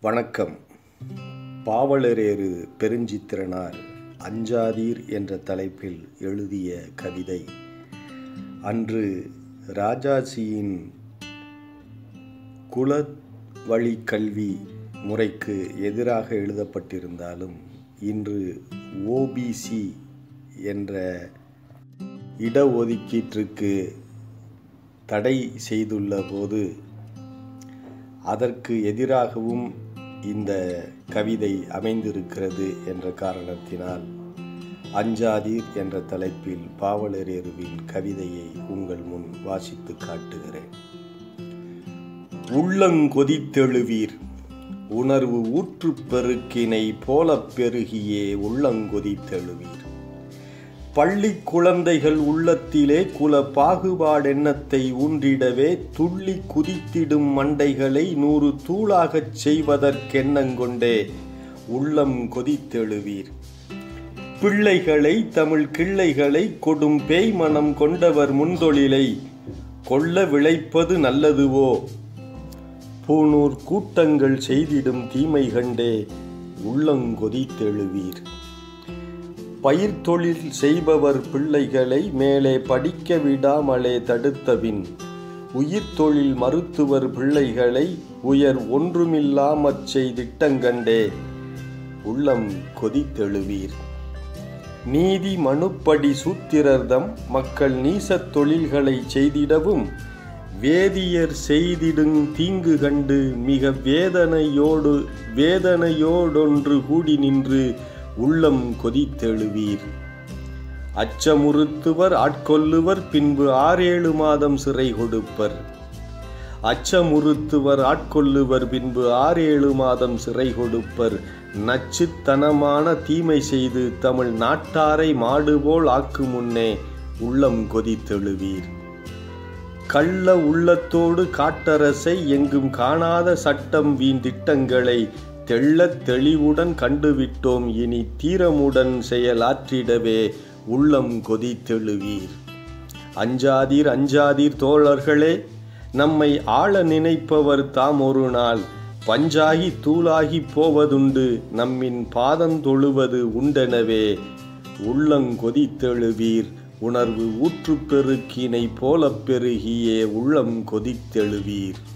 வணக்கம் பாவலரேறு பெருஞ்சித்திரனார் அஞ்சாதீர் என்ற தலைப்பில் எழுதிய கவிதை அன்று ராஜாஜியின் குல வழி கல்வி முறைக்கு எதிராக எழுதப்பட்டிருந்தாலும் இன்று ஓபிசி என்ற இடஒதுக்கீட்டிற்கு தடை செய்துள்ள போது அதற்கு எதிராகவும் இந்த கவிதை அமைந்திருக்கிறது என்ற காரணத்தினால் அஞ்சாதீர் என்ற தலைப்பில் பாவலரேருவின் கவிதையை உங்கள் முன் வாசித்து காட்டுகிறேன் உள்ளங்கொதித்தெழுவீர் உணர்வு ஊற்றுப் பெருக்கினை போலப் பெருகியே உள்ளங்கொதித்தெழுவீர் பள்ளி குழந்தைகள் உள்ளத்திலே குல பாகுபாடெண்ணத்தை ஊன்றிடவே துள்ளி குதித்திடும் மண்டைகளை நூறு தூளாகச் செய்வதற்கெண்ணங்கொண்டே உள்ளம் கொதித்தெழுவீர் பிள்ளைகளை தமிழ் கிள்ளைகளை கொடும் பேய் மனம் கொண்டவர் முன்தொழிலை கொள்ள விளைப்பது நல்லதுவோ பூனூர் கூட்டங்கள் செய்திடும் தீமை கண்டே உள்ளங்கொதித்தெழுவீர் பயிர் தொழில் செய்பவர் பிள்ளைகளை மேலே படிக்க விடாமலே தடுத்தபின் உயிர் தொழில் மருத்துவர் பிள்ளைகளை உயர் ஒன்றுமில்லாமற் செய்திட்டங்கண்டே உள்ளம் கொதித்தெழுவீர் நீதி மனுப்படி சூத்திரர்தம் மக்கள் நீசத் தொழில்களை செய்திடவும் வேதியர் செய்திடுங் தீங்கு கண்டு மிக வேதனையோடு வேதனையோடொன்று கூடி நின்று உள்ளம் கொதித்தெழுவீர் அச்சமுறுத்துவர் ஆட்கொள்ளுவர் பின்பு ஆறேழு மாதம் சிறை கொடுப்பர் அச்சமுறுத்துவர் ஆட்கொள்ளுவர் பின்பு ஆறேழு மாதம் சிறை கொடுப்பர் நச்சுத்தனமான தீமை செய்து தமிழ் நாட்டாரை மாடுபோல் ஆக்கு முன்னே உள்ளம் கொதித்தெழுவீர் கள்ள உள்ளத்தோடு காட்டரசை எங்கும் காணாத சட்டம் வீண்டிட்டங்களை தெள்ளத் தெளிவுடன் கண்டுவிட்டோம் இனி தீரமுடன் செயலாற்றிடவே உள்ளம் கொதித்தெழுவீர் அஞ்சாதீர் அஞ்சாதீர் தோழர்களே நம்மை ஆள நினைப்பவர் தாம் ஒரு நாள் பஞ்சாகி தூளாகி போவதுண்டு நம்மின் பாதம் தொழுவது உண்டெனவே உள்ளங்கொதித்தெழுவீர் உணர்வு ஊற்றுப் பெருக்கினை போலப் பெருகியே உள்ளம் கொதித்தெழுவீர்